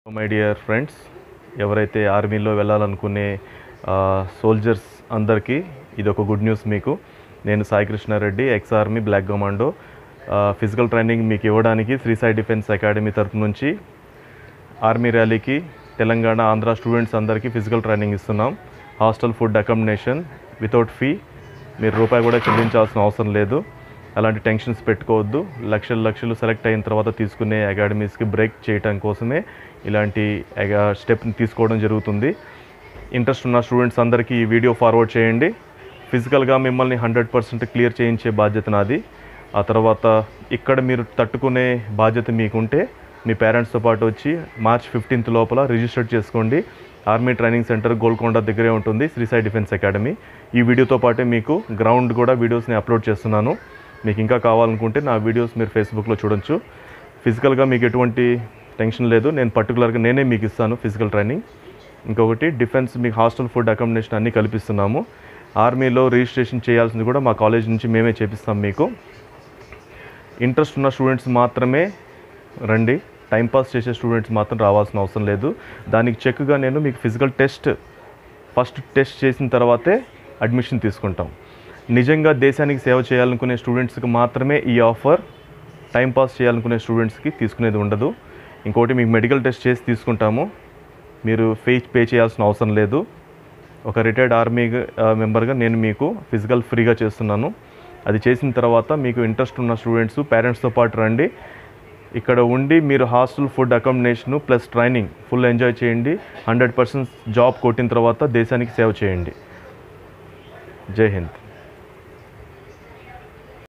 my dear friends ఎవరైతే ఆర్మీలో వెళ్ళాలనుకునే soldiers అందరికీ ఇది ఒక గుడ్ న్యూస్ మీకు నేను Sai Krishna Reddy ex army black commando physical training మీకు ఇవ్వడానికి శ్రీ సాయి డిఫెన్స్ అకాడమీ తరపు నుంచి ఆర్మీ ర్యాలీకి తెలంగాణ ఆంధ్ర స్టూడెంట్స్ అందరికీ ఫిజికల్ ట్రైనింగ్ ఇస్తున్నాం hostel food accommodation without fee మీరు రూపాయి కూడా చెల్లించాల్సిన అవసరం లేదు అలాంటి టెన్షన్స్ పెట్టుకోవద్దు లక్షలు లక్షలు సెలెక్ట్ అయిన తర్వాత తీసుకునే అకాడమీస్కి బ్రేక్ చేయటం కోసమే ఇలాంటి స్టెప్ని తీసుకోవడం జరుగుతుంది ఇంట్రెస్ట్ ఉన్న స్టూడెంట్స్ అందరికీ ఈ వీడియో ఫార్వర్డ్ చేయండి ఫిజికల్గా మిమ్మల్ని హండ్రెడ్ పర్సెంట్ క్లియర్ చేయించే బాధ్యత నాది ఆ తర్వాత ఇక్కడ మీరు తట్టుకునే బాధ్యత మీకుంటే మీ పేరెంట్స్తో పాటు వచ్చి మార్చ్ ఫిఫ్టీన్త్ లోపల రిజిస్టర్ చేసుకోండి ఆర్మీ ట్రైనింగ్ సెంటర్ గోల్కొండ దగ్గరే ఉంటుంది శ్రీసాయి డిఫెన్స్ అకాడమీ ఈ వీడియోతో పాటే మీకు గ్రౌండ్ కూడా వీడియోస్ని అప్లోడ్ చేస్తున్నాను మీకు ఇంకా కావాలనుకుంటే నా వీడియోస్ మీరు ఫేస్బుక్లో చూడొచ్చు ఫిజికల్గా మీకు ఎటువంటి టెన్షన్ లేదు నేను పర్టికులర్గా నేనే మీకు ఇస్తాను ఫిజికల్ ట్రైనింగ్ ఇంకొకటి డిఫెన్స్ మీకు హాస్టల్ ఫుడ్ అకామిడేషన్ అన్నీ కల్పిస్తున్నాము ఆర్మీలో రిజిస్ట్రేషన్ చేయాల్సింది కూడా మా కాలేజ్ నుంచి మేమే చేపిస్తాం మీకు ఇంట్రెస్ట్ ఉన్న స్టూడెంట్స్ మాత్రమే రండి టైంపాస్ చేసే స్టూడెంట్స్ మాత్రం రావాల్సిన అవసరం లేదు దానికి చెక్గా నేను మీకు ఫిజికల్ టెస్ట్ ఫస్ట్ టెస్ట్ చేసిన తర్వాతే అడ్మిషన్ తీసుకుంటాం నిజంగా దేశానికి సేవ చేయాలనుకునే స్టూడెంట్స్కి మాత్రమే ఈ ఆఫర్ టైంపాస్ చేయాలనుకునే స్టూడెంట్స్కి తీసుకునేది ఉండదు ఇంకోటి మీకు మెడికల్ టెస్ట్ చేసి తీసుకుంటాము మీరు ఫీ పే చేయాల్సిన అవసరం లేదు ఒక రిటైర్డ్ ఆర్మీ మెంబర్గా నేను మీకు ఫిజికల్ ఫ్రీగా చేస్తున్నాను అది చేసిన తర్వాత మీకు ఇంట్రెస్ట్ ఉన్న స్టూడెంట్స్ పేరెంట్స్తో పాటు రండి ఇక్కడ ఉండి మీరు hostel food accommodation plus training full enjoy చేయండి హండ్రెడ్ పర్సెంట్ జాబ్ కొట్టిన తర్వాత దేశానికి సేవ చేయండి జై హింద్